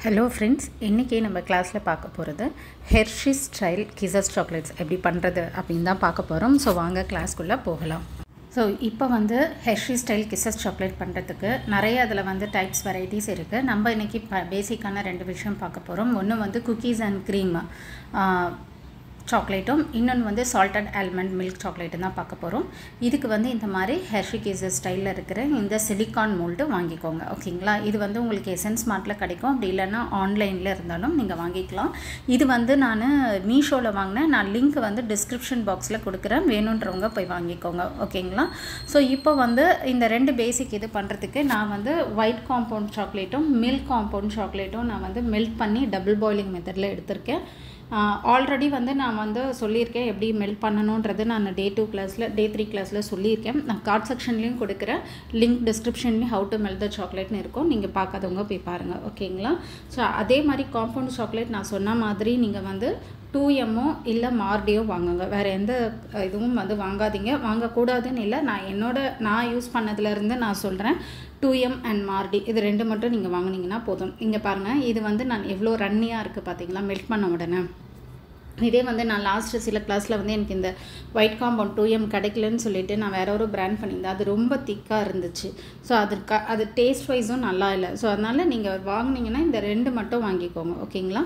hello friends இன்றைக்கி நம்ம கிளாஸில் பார்க்க போகிறது ஹெர்ஷிஸ் ஸ்டைல் கிசஸ் சாக்லேட்ஸ் எப்படி பண்ணுறது அப்படின்னு தான் பார்க்க போகிறோம் ஸோ வாங்க கிளாஸ்க்குள்ளே போகலாம் ஸோ இப்போ வந்து ஹெர்ஷி ஸ்டைல் கிசஸ் சாக்லேட் பண்ணுறதுக்கு நிறைய அதில் வந்து டைப்ஸ் வெரைட்டிஸ் இருக்குது நம்ம இன்றைக்கி ப பேசிக்கான ரெண்டு விஷயம் பார்க்க போகிறோம் ஒன்று வந்து குக்கீஸ் அண்ட் க்ரீம் சாக்லேட்டும் இன்னொன்று வந்து சால்டட் ஆல்மண்ட் மில்க் சாக்லேட்டும் தான் பார்க்க போகிறோம் இதுக்கு வந்து இந்த மாதிரி ஹெர்ஷி கேசஸ் ஸ்டைலில் இருக்கிற இந்த சிலிக்கான் மோல்டு வாங்கிக்கோங்க ஓகேங்களா இது வந்து உங்களுக்கு எசன்ஸ் மார்ட்டில் கிடைக்கும் அப்படி இல்லைன்னா ஆன்லைனில் இருந்தாலும் நீங்கள் வாங்கிக்கலாம் இது வந்து நான் மீஷோவில் வாங்கினேன் நான் லிங்க் வந்து டிஸ்கிரிப்ஷன் பாக்ஸில் கொடுக்குறேன் வேணுன்றவங்க போய் வாங்கிக்கோங்க ஓகேங்களா ஸோ இப்போ வந்து இந்த ரெண்டு பேசிக் இது பண்ணுறதுக்கு நான் வந்து ஒயிட் காம்பவுண்ட் சாக்லேட்டும் மில்க் காம்பவுண்ட் சாக்லேட்டும் நான் வந்து மெல்ட் பண்ணி டபுள் பாயிலிங் மெத்தடில் எடுத்திருக்கேன் ஆல்ரெடி வந்து நான் வந்து சொல்லியிருக்கேன் எப்படி மெல்ட் பண்ணணுன்றது நான் டே டூ கிளாஸில் டே த்ரீ கிளாஸில் சொல்லியிருக்கேன் நான் கார்ட் செக்ஷன்லேயும் கொடுக்குறேன் லிங்க் டிஸ்கிரிப்ஷன்லேயும் ஹவு டு மெல்ட் த சாக்லேட்னு இருக்கும் நீங்கள் பார்க்காதவங்க போய் பாருங்கள் ஓகேங்களா ஸோ அதே மாதிரி காம்பவுண்ட் சாக்லேட் நான் சொன்ன மாதிரி நீங்கள் வந்து டூ எம்மோ இல்லை மார்டியோ வாங்குங்க வேறு எந்த இதுவும் வந்து வாங்காதீங்க வாங்கக்கூடாதுன்னு இல்லை நான் என்னோட நான் யூஸ் பண்ணதுலேருந்து நான் சொல்கிறேன் டூ எம் அண்ட் மார்டி இது ரெண்டு மட்டும் நீங்கள் வாங்கினீங்கன்னா போதும் இங்கே பாருங்கள் இது வந்து நான் எவ்வளோ ரன்னியாக இருக்குது பார்த்தீங்களா மெல்ட் பண்ண உடனே இதே வந்து நான் லாஸ்ட் சில கிளாஸில் வந்து எனக்கு இந்த ஒயிட் காம்பவுண்ட் டூ எம் கிடைக்கலன்னு சொல்லிட்டு நான் வேற ஒரு பிராண்ட் பண்ணியிருந்தேன் அது ரொம்ப திக்காக இருந்துச்சு ஸோ அது க அது டேஸ்ட் வைஸும் நல்லா இல்லை ஸோ அதனால் நீங்கள் வாங்கினீங்கன்னா இந்த ரெண்டு மட்டும் வாங்கிக்கோங்க ஓகேங்களா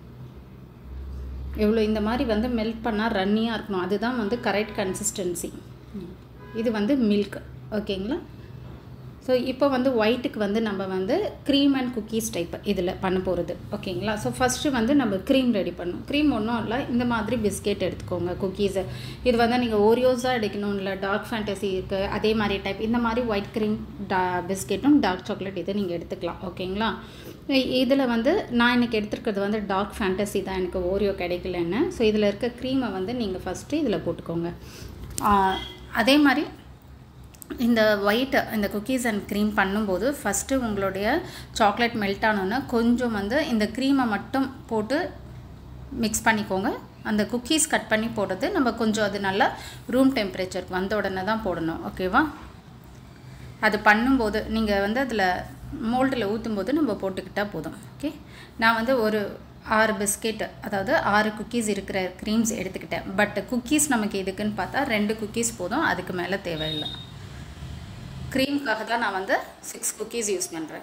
எவ்வளோ இந்த மாதிரி வந்து மெல்ட் பண்ணால் ரன்னியாக இருக்கணும் அதுதான் வந்து கரெக்ட் கன்சிஸ்டன்சி இது வந்து மில்க் ஓகேங்களா ஸோ இப்போ வந்து ஒயிட்டுக்கு வந்து நம்ம வந்து க்ரீம் அண்ட் குக்கீஸ் டைப் இதில் பண்ண போகிறது ஓகேங்களா ஸோ ஃபஸ்ட்டு வந்து நம்ம க்ரீம் ரெடி பண்ணணும் க்ரீம் ஒன்றும் இல்லை இந்த மாதிரி பிஸ்கெட் எடுத்துக்கோங்க குக்கீஸை இது வந்து நீங்கள் ஓரியோஸாக எடுக்கணும் இல்லை டார்க் ஃபேண்டசி இருக்குது அதே மாதிரி டைப் இந்த மாதிரி ஒயிட் க்ரீம் டா பிஸ்கெட்டும் டார்க் சாக்லேட் இதை நீங்கள் எடுத்துக்கலாம் ஓகேங்களா இதில் வந்து நான் இன்றைக்கி எடுத்துருக்கிறது வந்து டார்க் ஃபேண்டசி தான் எனக்கு ஓரியோ கிடைக்கலன்னு ஸோ இதில் இருக்க க்ரீமை வந்து நீங்கள் ஃபஸ்ட்டு இதில் போட்டுக்கோங்க அதே மாதிரி இந்த ஒயிட் இந்த குக்கீஸ் அண்ட் க்ரீம் பண்ணும்போது ஃபஸ்ட்டு உங்களுடைய சாக்லேட் மெல்ட் ஆனோன்னா கொஞ்சம் வந்து இந்த க்ரீமை மட்டும் போட்டு மிக்ஸ் பண்ணிக்கோங்க அந்த குக்கீஸ் கட் பண்ணி போடுறது நம்ம கொஞ்சம் அது நல்லா ரூம் டெம்பரேச்சருக்கு வந்த உடனே தான் போடணும் ஓகேவா அது பண்ணும்போது நீங்கள் வந்து அதில் மோல்டில் ஊற்றும்போது நம்ம போட்டுக்கிட்டால் போதும் ஓகே நான் வந்து ஒரு ஆறு பிஸ்கெட் அதாவது ஆறு குக்கீஸ் இருக்கிற க்ரீம்ஸ் எடுத்துக்கிட்டேன் பட் குக்கீஸ் நமக்கு எதுக்குன்னு பார்த்தா ரெண்டு குக்கீஸ் போதும் அதுக்கு மேலே தேவையில்லை க்ரீம்க்காக தான் நான் வந்து சிக்ஸ் குக்கீஸ் யூஸ் பண்ணுறேன்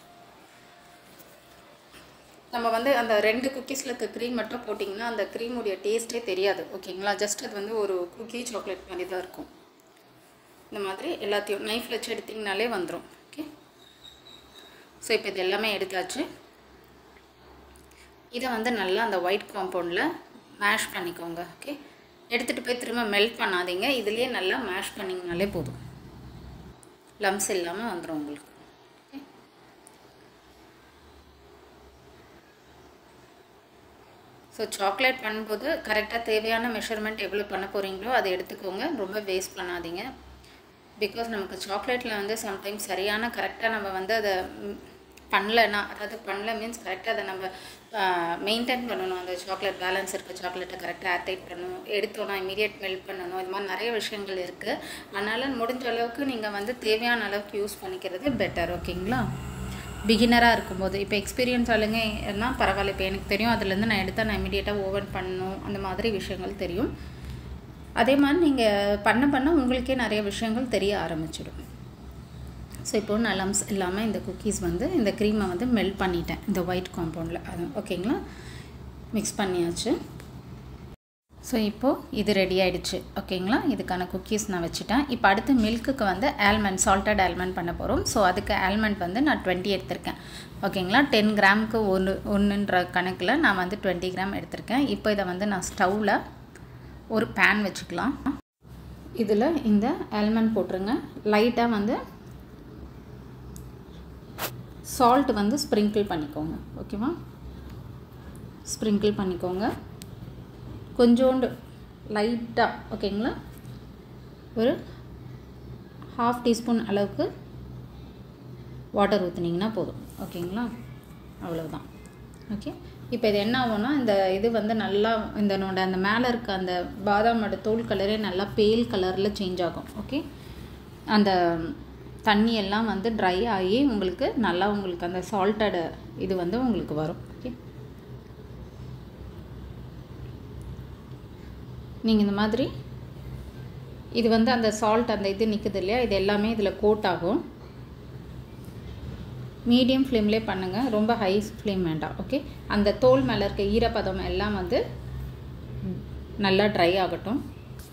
நம்ம வந்து அந்த ரெண்டு குக்கீஸில் இருக்க க்ரீம் மட்டும் போட்டிங்கன்னா அந்த க்ரீமுடைய டேஸ்ட்டே தெரியாது ஓகேங்களா ஜஸ்ட் அது வந்து ஒரு குக்கி சாக்லேட் மாதிரி தான் இருக்கும் இந்த மாதிரி எல்லாத்தையும் நைஃப் வச்சு எடுத்திங்கனாலே வந்துடும் ஓகே ஸோ இப்போ இது எல்லாமே எடுத்தாச்சு இதை வந்து நல்லா அந்த ஒயிட் காம்பவுண்டில் மேஷ் பண்ணிக்கோங்க ஓகே எடுத்துகிட்டு போய் திரும்ப மெல்ட் பண்ணாதீங்க இதுலேயே நல்லா மேஷ் பண்ணிங்கனாலே போதும் லம்ஸ் இல்லாமல் வந்துடும் உங்களுக்கு ஸோ சாக்லேட் பண்ணும்போது கரெக்டாக தேவையான மெஷர்மெண்ட் எவ்வளோ பண்ண போகிறீங்களோ அதை எடுத்துக்கோங்க ரொம்ப வேஸ்ட் பண்ணாதீங்க பிகாஸ் நமக்கு சாக்லேட்டில் வந்து சம்டைம்ஸ் சரியான கரெக்டாக நம்ம வந்து அதை பண்ணலன்னா அதாவது பண்ணல மீன்ஸ் கரெக்டாக அதை நம்ம மெயின்டைன் பண்ணணும் அந்த சாக்லேட் பேலன்ஸ் இருக்க சாக்லேட்டை கரெக்டாக ஏர்டைட் பண்ணணும் எடுத்தோன்னா இமீடியட் மெல்ட் பண்ணணும் இது மாதிரி நிறைய விஷயங்கள் இருக்குது அதனால் முடிஞ்ச அளவுக்கு நீங்கள் வந்து தேவையான அளவுக்கு யூஸ் பண்ணிக்கிறது பெட்டர் ஓகேங்களா பிகினராக இருக்கும்போது இப்போ எக்ஸ்பீரியன்ஸ் ஆளுங்க என்ன பரவாயில்ல இப்போ எனக்கு தெரியும் அதுலேருந்து நான் எடுத்தால் நான் இமீடியட்டாக ஓவன் பண்ணணும் அந்த மாதிரி விஷயங்கள் தெரியும் அதே மாதிரி நீங்கள் பண்ண பண்ண உங்களுக்கே நிறைய விஷயங்கள் தெரிய ஆரம்பிச்சிடும் ஸோ இப்போது நான் லம்ஸ் இல்லாமல் இந்த குக்கீஸ் வந்து இந்த க்ரீமை வந்து மெல்ட் பண்ணிட்டேன் இந்த ஒயிட் காம்பவுண்டில் அது ஓகேங்களா மிக்ஸ் பண்ணியாச்சு ஸோ இப்போது இது ரெடி ஆகிடுச்சு ஓகேங்களா இதுக்கான குக்கீஸ் நான் வச்சுட்டேன் இப்போ அடுத்து மில்க்குக்கு வந்து ஆல்மண்ட் சால்டட் ஆல்மண்ட் பண்ண போகிறோம் ஸோ அதுக்கு ஆல்மண்ட் வந்து நான் டுவெண்ட்டி எடுத்திருக்கேன் ஓகேங்களா டென் கிராமுக்கு ஒன்று ஒன்றுன்ற கணக்கில் நான் வந்து டுவெண்ட்டி கிராம் எடுத்திருக்கேன் இப்போ இதை வந்து நான் ஸ்டவ்வில் ஒரு பேன் வச்சுக்கலாம் இதில் இந்த ஆல்மண்ட் போட்டுருங்க லைட்டாக வந்து சால்ட் வந்து ஸ்ப்ரிங்கிள் பண்ணிக்கோங்க ஓகேவா ஸ்ப்ரிங்கிள் பண்ணிக்கோங்க கொஞ்சோண்டு லைட்டாக ஓகேங்களா ஒரு ஹாஃப் டீஸ்பூன் அளவுக்கு வாட்டர் ஊற்றுனீங்கன்னா போதும் ஓகேங்களா அவ்வளவுதான் ஓகே இப்போ இது என்ன ஆகும்னா இந்த இது வந்து நல்லா இந்த நோட அந்த மேலே இருக்க அந்த பாதாமோட தோல் கலரே நல்லா பேல் கலரில் சேஞ்ச் ஆகும் ஓகே அந்த தண்ணி எல்லாம் வந்து ட்ரை ஆகி உங்களுக்கு நல்லா உங்களுக்கு அந்த சால்ட்டட் இது வந்து உங்களுக்கு வரும் ஓகே நீங்கள் இந்த மாதிரி இது வந்து அந்த சால்ட் அந்த இது நிற்குது இல்லையா இது எல்லாமே இதில் கோட் ஆகும் மீடியம் ஃப்ளேம்லேயே பண்ணுங்கள் ரொம்ப ஹை ஃப்ளேம் வேண்டாம் ஓகே அந்த தோல் மேலே இருக்க ஈரப்பதம் எல்லாம் வந்து நல்லா ட்ரை ஆகட்டும்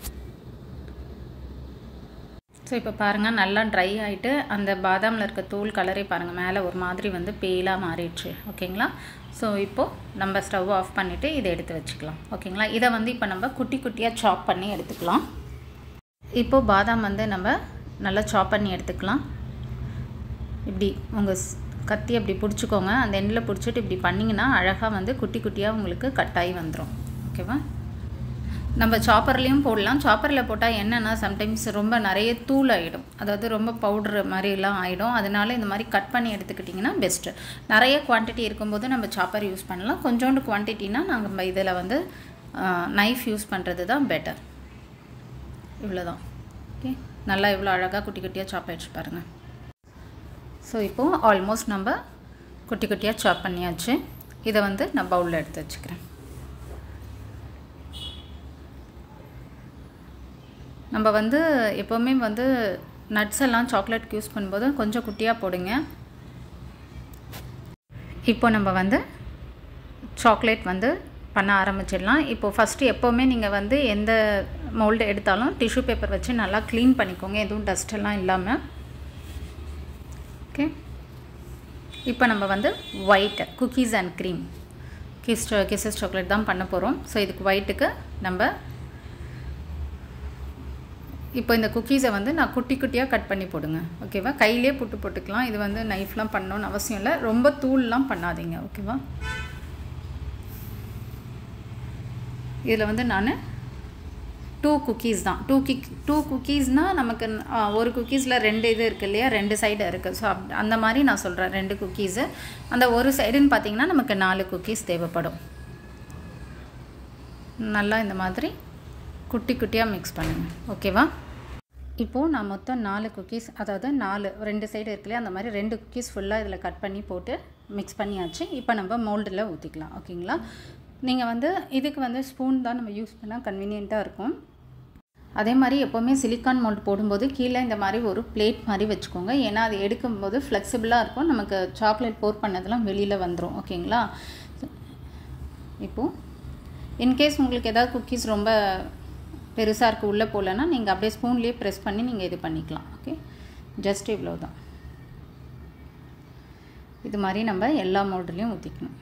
ஸோ இப்போ பாருங்கள் நல்லா ட்ரை ஆகிட்டு அந்த பாதாமில் இருக்க தோல் கலரே பாருங்கள் மேலே ஒரு மாதிரி வந்து பேலாக மாறிடுச்சு ஓகேங்களா ஸோ இப்போது நம்ம ஸ்டவ் ஆஃப் பண்ணிவிட்டு இதை எடுத்து வச்சுக்கலாம் ஓகேங்களா இதை வந்து இப்போ நம்ம குட்டி குட்டியாக சாப் பண்ணி எடுத்துக்கலாம் இப்போது பாதாம் வந்து நம்ம நல்லா சாப் பண்ணி எடுத்துக்கலாம் இப்படி உங்கள் கத்தி அப்படி பிடிச்சிக்கோங்க அந்த எண்டில் பிடிச்சிட்டு இப்படி பண்ணிங்கன்னா அழகாக வந்து குட்டி குட்டியாக உங்களுக்கு கட்டாகி வந்துடும் ஓகேவா நம்ம சாப்பர்லேயும் போடலாம் சாப்பரில் போட்டால் என்னென்னா சம்டைம்ஸ் ரொம்ப நிறைய தூள் ஆகிடும் அதாவது ரொம்ப பவுட்ரு மாதிரிலாம் ஆகிடும் அதனால இந்த மாதிரி கட் பண்ணி எடுத்துக்கிட்டிங்கன்னா பெஸ்ட்டு நிறைய குவான்டிட்டி இருக்கும்போது நம்ம சாப்பர் யூஸ் பண்ணலாம் கொஞ்சோண்டு குவான்டிட்டினா நாங்கள் இதில் வந்து நைஃப் யூஸ் பண்ணுறது தான் பெட்டர் இவ்வளோதான் ஓகே நல்லா இவ்வளோ அழகாக குட்டி குட்டியாக சாப் ஆகிடுச்சு பாருங்கள் ஸோ இப்போது ஆல்மோஸ்ட் நம்ம குட்டி குட்டியாக சாப் பண்ணியாச்சு இதை வந்து நான் பவுலில் எடுத்து வச்சுக்கிறேன் நம்ம வந்து எப்போவுமே வந்து நட்ஸ் எல்லாம் சாக்லேட்க்கு யூஸ் பண்ணும்போது கொஞ்சம் குட்டியாக போடுங்க இப்போ நம்ம வந்து சாக்லேட் வந்து பண்ண ஆரம்பிச்சிடலாம் இப்போது ஃபஸ்ட்டு எப்போவுமே நீங்கள் வந்து எந்த மோல்டு எடுத்தாலும் டிஷ்யூ பேப்பர் வச்சு நல்லா க்ளீன் பண்ணிக்கோங்க எதுவும் டஸ்ட்டெல்லாம் இல்லாமல் ஓகே இப்போ நம்ம வந்து white cookies and cream kiss kisses chocolate தான் பண்ண போகிறோம் ஸோ இதுக்கு ஒயிட்டுக்கு நம்ம இப்போ இந்த குக்கீஸை வந்து நான் குட்டி குட்டியாக கட் பண்ணி போடுங்க ஓகேவா கையிலே புட்டு போட்டுக்கலாம் இது வந்து நைஃப்லாம் பண்ணணும்னு அவசியம் இல்லை ரொம்ப தூள்லாம் பண்ணாதீங்க ஓகேவா இதில் வந்து நான் டூ குக்கீஸ் தான் டூ கிக் டூ குக்கீஸ்னால் நமக்கு ஒரு குக்கீஸில் ரெண்டு இது இருக்குது இல்லையா ரெண்டு சைடு இருக்குது ஸோ அப் அந்த மாதிரி நான் சொல்கிறேன் ரெண்டு குக்கீஸு அந்த ஒரு சைடுன்னு பார்த்தீங்கன்னா நமக்கு நாலு குக்கீஸ் தேவைப்படும் நல்லா இந்த மாதிரி குட்டி குட்டியாக மிக்ஸ் பண்ணுங்கள் ஓகேவா இப்போது நான் மொத்தம் நாலு குக்கீஸ் அதாவது நாலு ரெண்டு சைடு இருக்குல்லையா அந்த மாதிரி ரெண்டு குக்கீஸ் ஃபுல்லாக இதில் கட் பண்ணி போட்டு மிக்ஸ் பண்ணியாச்சு இப்போ நம்ம மோல்டில் ஊற்றிக்கலாம் ஓகேங்களா நீங்கள் வந்து இதுக்கு வந்து ஸ்பூன் தான் நம்ம யூஸ் பண்ணால் கன்வீனியண்ட்டாக இருக்கும் அதே மாதிரி எப்போவுமே சிலிக்கான் மோல்ட் போடும்போது கீழே இந்த மாதிரி ஒரு பிளேட் மாதிரி வச்சுக்கோங்க ஏன்னா அது எடுக்கும்போது ஃப்ளெக்சிபிளாக இருக்கும் நமக்கு சாக்லேட் போர் பண்ணதெல்லாம் வெளியில் வந்துடும் ஓகேங்களா இப்போது இன்கேஸ் உங்களுக்கு ஏதாவது குக்கீஸ் ரொம்ப பெருசாக இருக்குது உள்ளே போகலன்னா நீங்கள் அப்படியே ஸ்பூன்லேயே ப்ரெஸ் பண்ணி நீங்கள் இது பண்ணிக்கலாம் ஓகே ஜஸ்ட் இவ்வளோ தான் இது மாதிரி நம்ம எல்லா மோல்டுலேயும் ஊற்றிக்கணும்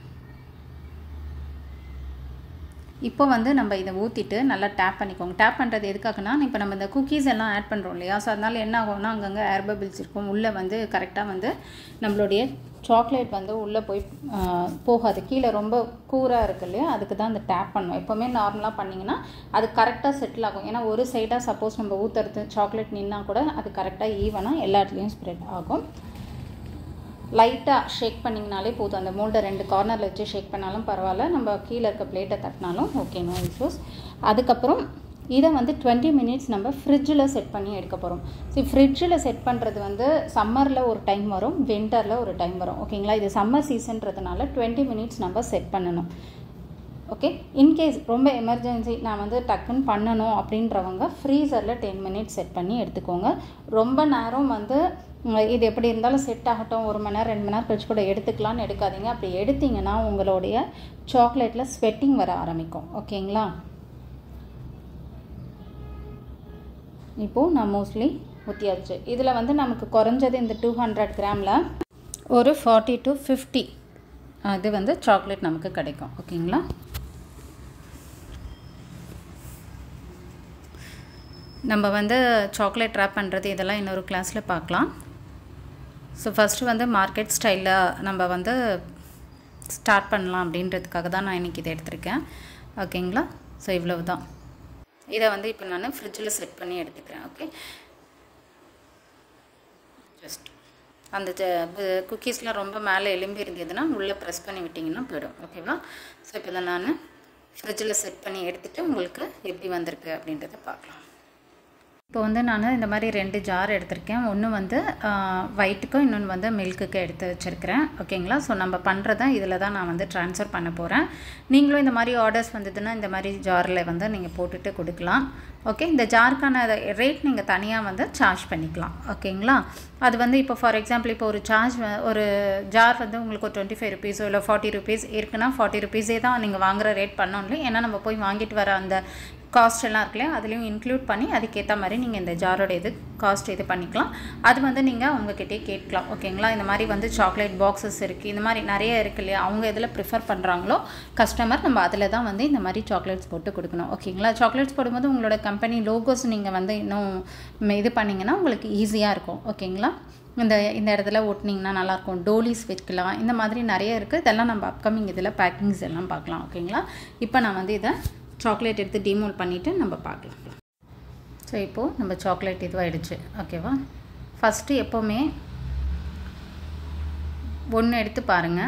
இப்போ வந்து நம்ம இதை ஊற்றிட்டு நல்லா டேப் பண்ணிக்கோங்க டேப் பண்ணுறது எதுக்காகனா இப்போ நம்ம இந்த குக்கீஸ் எல்லாம் ஆட் பண்ணுறோம் இல்லையா ஸோ அதனால் என்ன ஆகும்னா அங்கங்கே ஏர் பபிள்ஸ் இருக்கும் உள்ளே வந்து கரெக்டாக வந்து நம்மளுடைய சாக்லேட் வந்து உள்ளே போய் போகாது கீழே ரொம்ப கூராக இருக்கு இல்லையா அதுக்கு தான் அந்த டேப் பண்ணுவோம் எப்போவுமே நார்மலாக பண்ணிங்கன்னா அது கரெக்டாக செட்டில் ஆகும் ஏன்னா ஒரு சைடாக சப்போஸ் நம்ம ஊற்றுறது சாக்லேட் நின்னா கூட அது கரெக்டாக ஈவனாக எல்லா இடத்துலையும் ஸ்ப்ரெட் ஆகும் லைட்டாக ஷேக் பண்ணிங்கனாலே போதும் அந்த மோல்டை ரெண்டு கார்னரில் வச்சு ஷேக் பண்ணாலும் பரவாயில்ல நம்ம கீழே இருக்க பிளேட்டை தட்டினாலும் ஓகே நோ இஷ்யூஸ் அதுக்கப்புறம் இதை வந்து டுவெண்ட்டி மினிட்ஸ் நம்ம ஃப்ரிட்ஜில் செட் பண்ணி எடுக்க போகிறோம் ஸோ ஃப்ரிட்ஜில் செட் பண்ணுறது வந்து சம்மரில் ஒரு டைம் வரும் வின்டரில் ஒரு டைம் வரும் ஓகேங்களா இது சம்மர் சீசன்றதுனால டுவெண்ட்டி மினிட்ஸ் நம்ம செட் பண்ணணும் ஓகே இன்கேஸ் ரொம்ப எமர்ஜென்சி நான் வந்து டக்குன்னு பண்ணணும் அப்படின்றவங்க ஃப்ரீசரில் டென் மினிட்ஸ் செட் பண்ணி எடுத்துக்கோங்க ரொம்ப நேரம் வந்து இது எப்படி இருந்தாலும் செட் ஆகட்டும் ஒரு மணி நேரம் ரெண்டு மணி நேரம் கழிச்சு கூட எடுத்துக்கலாம்னு எடுக்காதீங்க அப்படி எடுத்தீங்கன்னா உங்களுடைய சாக்லேட்டில் ஸ்வெட்டிங் வர ஆரம்பிக்கும் ஓகேங்களா இப்போது நான் மோஸ்ட்லி ஊற்றியாச்சு இதில் வந்து நமக்கு குறைஞ்சது இந்த டூ ஹண்ட்ரட் கிராமில் ஒரு ஃபார்ட்டி டு ஃபிஃப்டி அது வந்து சாக்லேட் நமக்கு கிடைக்கும் ஓகேங்களா நம்ம வந்து சாக்லேட் ட்ராப் பண்ணுறது இதெல்லாம் இன்னொரு கிளாஸில் பார்க்கலாம் ஸோ ஃபஸ்ட்டு வந்து மார்க்கெட் ஸ்டைலில் நம்ம வந்து ஸ்டார்ட் பண்ணலாம் அப்படின்றதுக்காக தான் நான் இன்றைக்கி இதை எடுத்திருக்கேன் ஓகேங்களா ஸோ இவ்வளவு தான் இதை வந்து இப்போ நான் ஃப்ரிட்ஜில் செட் பண்ணி எடுத்துக்கிறேன் ஓகே ஜஸ்ட் அந்த குக்கீஸ்லாம் ரொம்ப மேலே எலும்பி இருந்ததுன்னா உள்ளே ப்ரெஸ் பண்ணி விட்டிங்கன்னா போயிடும் ஓகேவா ஸோ இப்போ தான் நான் ஃப்ரிட்ஜில் செட் பண்ணி எடுத்துகிட்டு உங்களுக்கு எப்படி வந்திருக்கு அப்படின்றத பார்க்கலாம் இப்போ வந்து நான் இந்த மாதிரி ரெண்டு ஜார் எடுத்திருக்கேன் ஒன்று வந்து ஒயிட்டுக்கும் இன்னொன்று வந்து மில்க்குக்கு எடுத்து வச்சுருக்கிறேன் ஓகேங்களா ஸோ நம்ம பண்ணுறத இதில் தான் நான் வந்து ட்ரான்ஸ்ஃபர் பண்ண போகிறேன் நீங்களும் இந்த மாதிரி ஆர்டர்ஸ் வந்ததுன்னா இந்த மாதிரி ஜாரில் வந்து நீங்கள் போட்டுட்டு கொடுக்கலாம் ஓகே இந்த ஜாருக்கான ரேட் நீங்கள் தனியாக வந்து சார்ஜ் பண்ணிக்கலாம் ஓகேங்களா அது வந்து இப்போ ஃபார் எக்ஸாம்பிள் இப்போ ஒரு சார்ஜ் ஒரு ஜார் வந்து உங்களுக்கு ஒரு டுவெண்ட்டி ஃபைவ் ருபீஸோ இல்லை ஃபார்ட்டி ருபீஸ் இருக்குன்னா ஃபார்ட்டி ருபீஸே தான் நீங்கள் வாங்குற ரேட் பண்ணோம்ல ஏன்னா நம்ம போய் வாங்கிட்டு வர அந்த காஸ்ட் எல்லாம் இருக்குல்லையா அதுலேயும் இன்க்ளூட் பண்ணி அதுக்கேற்ற மாதிரி நீங்கள் இந்த ஜாரோட இது காஸ்ட் இது பண்ணிக்கலாம் அது வந்து நீங்கள் அவங்கக்கிட்டே கேட்கலாம் ஓகேங்களா இந்த மாதிரி வந்து சாக்லேட் பாக்ஸஸ் இருக்குது இந்த மாதிரி நிறைய இருக்கு இல்லையா அவங்க எதில் ப்ரிஃபர் பண்ணுறாங்களோ கஸ்டமர் நம்ம அதில் தான் வந்து இந்த மாதிரி சாக்லேட்ஸ் போட்டு கொடுக்கணும் ஓகேங்களா சாக்லேட்ஸ் போடும்போது உங்களோட கம்பெனி லோகோஸ் நீங்கள் வந்து இன்னும் இது பண்ணிங்கன்னா உங்களுக்கு ஈஸியாக இருக்கும் ஓகேங்களா இந்த இந்த இடத்துல ஒட்டினீங்கன்னா நல்லாயிருக்கும் டோலிஸ் வைக்கலாம் இந்த மாதிரி நிறைய இருக்குது இதெல்லாம் நம்ம அப்கமிங் இதில் பேக்கிங்ஸ் எல்லாம் பார்க்கலாம் ஓகேங்களா இப்போ நான் வந்து இதை சாக்லேட் எடுத்து டிமோல் பண்ணிவிட்டு நம்ம பார்க்கலாம் ஸோ இப்போது நம்ம சாக்லேட் இதுவாகிடுச்சு ஓகேவா ஃபஸ்ட்டு எப்போவுமே ஒன்று எடுத்து பாருங்கள்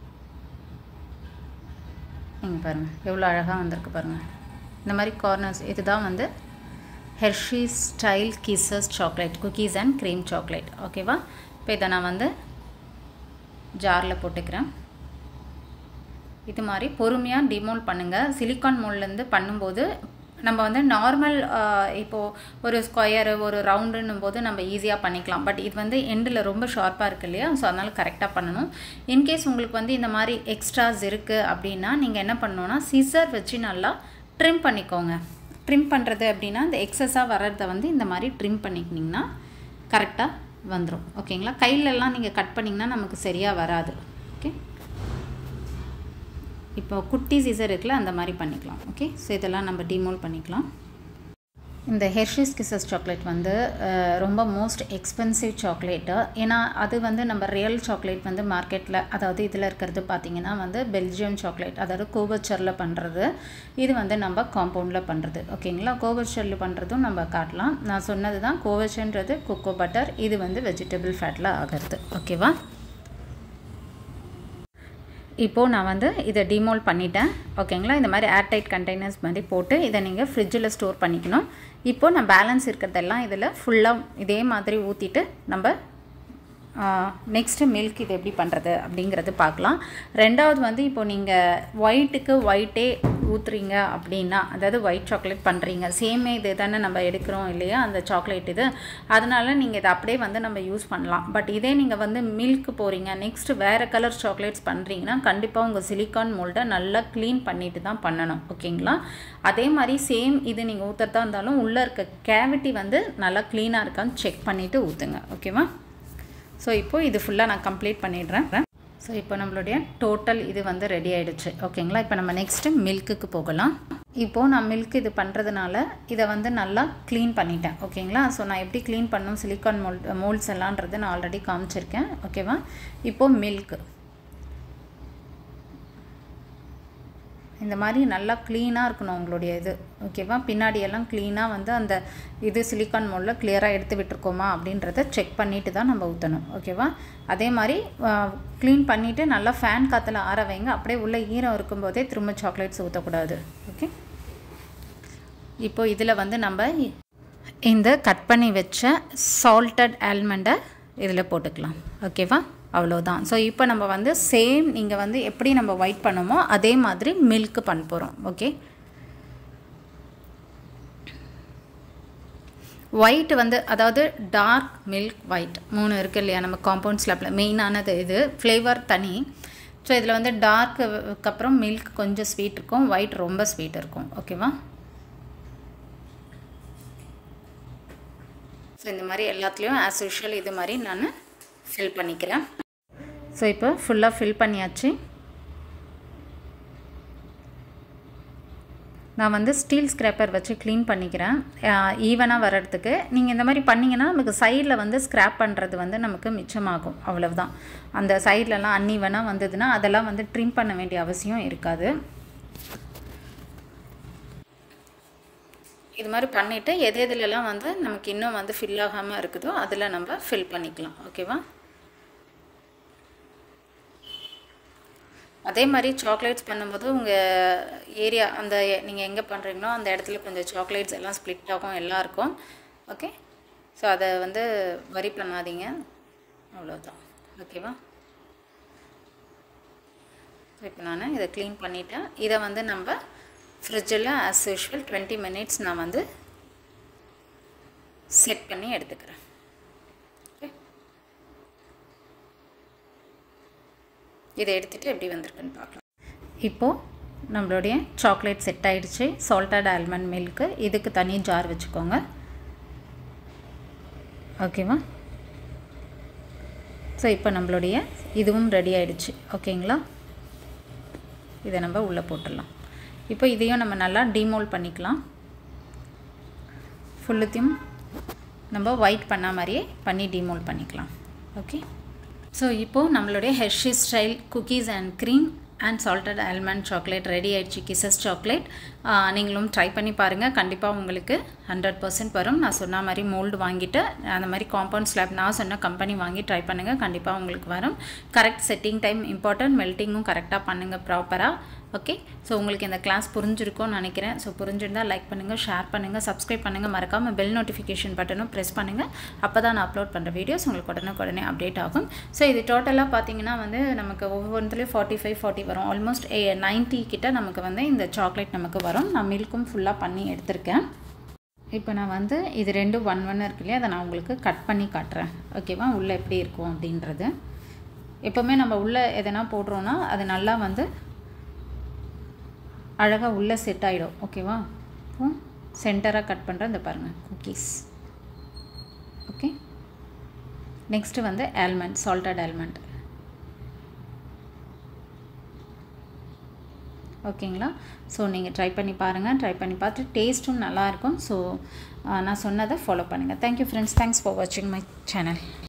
நீங்கள் பாருங்கள் எவ்வளோ அழகாக வந்திருக்கு பாருங்கள் இந்த மாதிரி கார்னர்ஸ் இதுதான் வந்து Hershey's style kisses chocolate cookies and cream chocolate ஓகேவா இப்போ இதை நான் வந்து ஜாரில் போட்டுக்கிறேன் இது மாதிரி பொறுமையாக டிமோல் பண்ணுங்கள் சிலிக்கான் மோல்லேருந்து பண்ணும்போது நம்ம வந்து நார்மல் இப்போது ஒரு ஸ்கொயரு ஒரு ரவுண்டுன்னும் போது நம்ம ஈஸியாக பண்ணிக்கலாம் பட் இது வந்து எண்டில் ரொம்ப ஷார்ப்பாக இருக்குது இல்லையா ஸோ அதனால் கரெக்டாக பண்ணணும் இன்கேஸ் உங்களுக்கு வந்து இந்த மாதிரி எக்ஸ்ட்ராஸ் இருக்குது அப்படின்னா நீங்கள் என்ன பண்ணணுன்னா சிசர் வச்சு நல்லா ட்ரிம் பண்ணிக்கோங்க ட்ரிம் பண்ணுறது அப்படின்னா இந்த எக்ஸஸாக வர்றத வந்து இந்த மாதிரி ட்ரிம் பண்ணிக்கினிங்கன்னா கரெக்டாக வந்துடும் ஓகேங்களா கையிலலாம் நீங்கள் கட் பண்ணிங்கன்னா நமக்கு சரியாக வராது ஓகே இப்போ குட்டி சீசர் இருக்குல்ல அந்த மாதிரி பண்ணிக்கலாம் ஓகே ஸோ இதெல்லாம் நம்ம டிமோல் பண்ணிக்கலாம் இந்த ஹெர்ஷிஸ் கிசஸ் சாக்லேட் வந்து ரொம்ப மோஸ்ட் எக்ஸ்பென்சிவ் சாக்லேட்டு ஏன்னா அது வந்து நம்ம ரியல் சாக்லேட் வந்து மார்க்கெட்டில் அதாவது இதில் இருக்கிறது பார்த்திங்கன்னா வந்து பெல்ஜியம் சாக்லேட் அதாவது கோவச்சரில் பண்ணுறது இது வந்து நம்ம காம்பவுண்டில் பண்ணுறது ஓகேங்களா கோவச்சரில் பண்ணுறதும் நம்ம காட்டலாம் நான் சொன்னது தான் கோவச்சன்றது கொக்கோ பட்டர் இது வந்து வெஜிடபிள் ஃபேட்டில் ஆகிறது ஓகேவா இப்போது நான் வந்து இதை டிமோல் பண்ணிட்டேன் ஓகேங்களா இந்த மாதிரி ஏர்டைட் கண்டெய்னர்ஸ் மாதிரி போட்டு இதை நீங்கள் ஃப்ரிட்ஜில் ஸ்டோர் பண்ணிக்கணும் இப்போது நான் பேலன்ஸ் இருக்கிறதெல்லாம் இதில் ஃபுல்லாக இதே மாதிரி ஊற்றிட்டு நம்ம நெக்ஸ்ட்டு மில்க் இது எப்படி பண்ணுறது அப்படிங்கிறது பார்க்கலாம் ரெண்டாவது வந்து இப்போ நீங்கள் ஒயிட்டுக்கு ஒயிட்டே ஊற்றுறீங்க அப்படின்னா அதாவது ஒயிட் சாக்லேட் பண்ணுறீங்க சேமே இது தானே நம்ம எடுக்கிறோம் இல்லையா அந்த சாக்லேட் இது அதனால் நீங்கள் இதை அப்படியே வந்து நம்ம யூஸ் பண்ணலாம் பட் இதே நீங்கள் வந்து மில்க் போகிறீங்க நெக்ஸ்ட் வேறு கலர் சாக்லேட்ஸ் பண்ணுறீங்கன்னா கண்டிப்பாக உங்கள் சிலிக்கான் மோல்டை நல்லா க்ளீன் பண்ணிட்டு தான் பண்ணணும் ஓகேங்களா அதே மாதிரி சேம் இது நீங்கள் ஊற்றுறதா இருந்தாலும் உள்ளே இருக்க கேவிட்டி வந்து நல்லா க்ளீனாக இருக்கான்னு செக் பண்ணிவிட்டு ஊற்றுங்க ஓகேவா ஸோ இப்போது இது ஃபுல்லாக நான் கம்ப்ளீட் பண்ணிடுறேன் ஸோ இப்போ நம்மளுடைய டோட்டல் இது வந்து ரெடி ஆகிடுச்சு ஓகேங்களா இப்போ நம்ம நெக்ஸ்ட்டு மில்க்குக்கு போகலாம் இப்போது நான் மில்க் இது பண்ணுறதுனால இதை வந்து நல்லா க்ளீன் பண்ணிட்டேன் ஓகேங்களா ஸோ நான் எப்படி க்ளீன் பண்ணணும் சிலிக்கான் மோல் மோல்ட்ஸ் எல்லான்றது நான் ஆல்ரெடி காமிச்சிருக்கேன் ஓகேவா இப்போது மில்க் இந்த மாதிரி நல்லா க்ளீனாக இருக்கணும் உங்களுடைய இது ஓகேவா பின்னாடி எல்லாம் க்ளீனாக வந்து அந்த இது சிலிக்கான் மோலில் கிளியராக எடுத்து விட்டுருக்கோமா அப்படின்றத செக் பண்ணிவிட்டு தான் நம்ம ஊற்றணும் ஓகேவா அதே மாதிரி க்ளீன் பண்ணிவிட்டு நல்லா ஃபேன் காற்றுல ஆற வைங்க அப்படியே உள்ள ஈரம் இருக்கும்போதே திரும்ப சாக்லேட்ஸ் ஊற்றக்கூடாது ஓகே இப்போ இதில் வந்து நம்ம இந்த கட் பண்ணி வச்ச சால்ட்டட் ஆல்மண்டை இதில் போட்டுக்கலாம் ஓகேவா அவ்வளோதான் ஸோ இப்போ நம்ம வந்து சேம் நீங்கள் வந்து எப்படி நம்ம ஒயிட் பண்ணோமோ அதே மாதிரி மில்க் பண்ண போகிறோம் ஓகே ஒயிட் வந்து அதாவது டார்க் மில்க் ஒயிட் மூணு இருக்குது இல்லையா நம்ம காம்பவுண்ட் ஸ்லாப்பில் மெயினானது இது ஃப்ளேவர் தனி ஸோ இதில் வந்து டார்க்கு அப்புறம் மில்க் கொஞ்சம் ஸ்வீட் இருக்கும் ஒயிட் ரொம்ப ஸ்வீட் இருக்கும் ஓகேவா ஸோ இந்த மாதிரி எல்லாத்துலேயும் ஆஸ் யூஷுவல் இது மாதிரி நான் ஃபில் பண்ணிக்கிறேன் ஸோ இப்போ ஃபுல்லாக ஃபில் பண்ணியாச்சு நான் வந்து ஸ்டீல் ஸ்க்ராப்பர் வச்சு க்ளீன் பண்ணிக்கிறேன் ஈவனாக வர்றதுக்கு நீங்கள் இந்த மாதிரி பண்ணிங்கன்னா நமக்கு சைடில் வந்து ஸ்க்ராப் பண்ணுறது வந்து நமக்கு மிச்சமாகும் அவ்வளவுதான் அந்த சைட்லலாம் அன்ஈவனாக வந்ததுன்னா அதெல்லாம் வந்து ட்ரிம் பண்ண வேண்டிய அவசியம் இருக்காது இது மாதிரி பண்ணிவிட்டு எது எதுலலாம் வந்து நமக்கு இன்னும் வந்து ஃபில் ஆகாமல் இருக்குதோ அதில் நம்ம ஃபில் பண்ணிக்கலாம் ஓகேவா அதே மாதிரி சாக்லேட்ஸ் பண்ணும்போது உங்கள் ஏரியா அந்த நீங்கள் எங்கே பண்ணுறீங்களோ அந்த இடத்துல கொஞ்சம் சாக்லேட்ஸ் எல்லாம் ஸ்ப்ளிட் ஆகும் எல்லாம் இருக்கும் ஓகே ஸோ அதை வந்து வரி பண்ணாதீங்க அவ்வளோதான் ஓகேவா இப்போ நான் இதை க்ளீன் பண்ணிவிட்டேன் இதை வந்து நம்ம ஃப்ரிட்ஜில் ஆஸ் யூஷுவல் டுவெண்ட்டி மினிட்ஸ் நான் வந்து செட் பண்ணி எடுத்துக்கிறேன் ஓகே இதை எடுத்துகிட்டு எப்படி வந்திருக்குன்னு பார்க்கலாம் இப்போது நம்மளுடைய சாக்லேட் செட் ஆகிடுச்சு சால்டட் ஆல்மண்ட் மில்க்கு இதுக்கு தனி ஜார் வச்சுக்கோங்க ஓகேவா ஸோ இப்போ நம்மளுடைய இதுவும் ரெடி ஆகிடுச்சு ஓகேங்களா இதை நம்ம உள்ளே போட்டுடலாம் இப்போ இதையும் நம்ம நல்லா டீமோல் பண்ணிக்கலாம் ஃபுல்லுத்தையும் நம்ம ஒயிட் பண்ண மாதிரியே பண்ணி டீமோல் பண்ணிக்கலாம் ஓகே ஸோ இப்போது நம்மளுடைய Hershey style cookies and cream and salted almond chocolate ready ஆயிடுச்சு கிசஸ் சாக்லேட் நீங்களும் ட்ரை பண்ணி பாருங்கள் கண்டிப்பாக உங்களுக்கு ஹண்ட்ரட் பர்சன்ட் வரும் நான் சொன்ன மாதிரி மோல்டு வாங்கிட்டு அந்த மாதிரி காம்பவுண்ட் ஸ்லாப் நான் சொன்ன கம்பெனி வாங்கி ட்ரை பண்ணுங்கள் கண்டிப்பாக உங்களுக்கு வரும் கரெக்ட் செட்டிங் டைம் இம்பார்ட்டன்ட் மெல்ட்டிங்கும் கரெக்டாக பண்ணுங்கள் ப்ராப்பராக ஓகே ஸோ உங்களுக்கு இந்த கிளாஸ் புரிஞ்சிருக்கும்னு நினைக்கிறேன் ஸோ புரிஞ்சிருந்தால் லைக் பண்ணுங்கள் ஷேர் பண்ணுங்கள் சப்ஸ்கிரைப் பண்ணுங்கள் மறக்காமல் பெல் நோட்டிஃபிகேஷன் பட்டனும் ப்ரெஸ் பண்ணுங்கள் அப்போ தான் நான் அப்லோட் பண்ணுற வீடியோஸ் உங்களுக்கு உடனே உடனே அப்டேட் ஆகும் ஸோ இது டோட்டலாக பார்த்தீங்கன்னா வந்து நமக்கு ஒவ்வொன்றுலேயும் ஃபார்ட்டி ஃபைவ் ஃபார்ட்டி வரும் ஆல்மோஸ்ட் ஏ நைன்ட்டி கிட்ட நமக்கு வந்து இந்த சாக்லேட் நமக்கு வரும் நான் மில்க்கும் ஃபுல்லாக பண்ணி எடுத்திருக்கேன் இப்போ நான் வந்து இது ரெண்டும் ஒன் ஒன் இருக்கு இல்லையா அதை நான் உங்களுக்கு கட் பண்ணி காட்டுறேன் ஓகேவா உள்ளே எப்படி இருக்கும் அப்படின்றது எப்போவுமே நம்ம உள்ளே எதனா போடுறோன்னா அது நல்லா வந்து அழகாக உள்ளே செட் ஆகிடும் ஓகேவா இப்போ சென்டராக கட் பண்ணுற இந்த பாருங்கள் குக்கீஸ் ஓகே நெக்ஸ்ட்டு வந்து ஆல்மண்ட் சால்டட் ஆல்மண்ட் ஓகேங்களா ஸோ நீங்கள் ட்ரை பண்ணி பாருங்கள் ட்ரை பண்ணி பார்த்து டேஸ்ட்டும் நல்லாயிருக்கும் ஸோ நான் சொன்னதை ஃபாலோ பண்ணுங்கள் தேங்க்யூ ஃப்ரெண்ட்ஸ் தேங்க்ஸ் ஃபார் வாட்சிங் மை சேனல்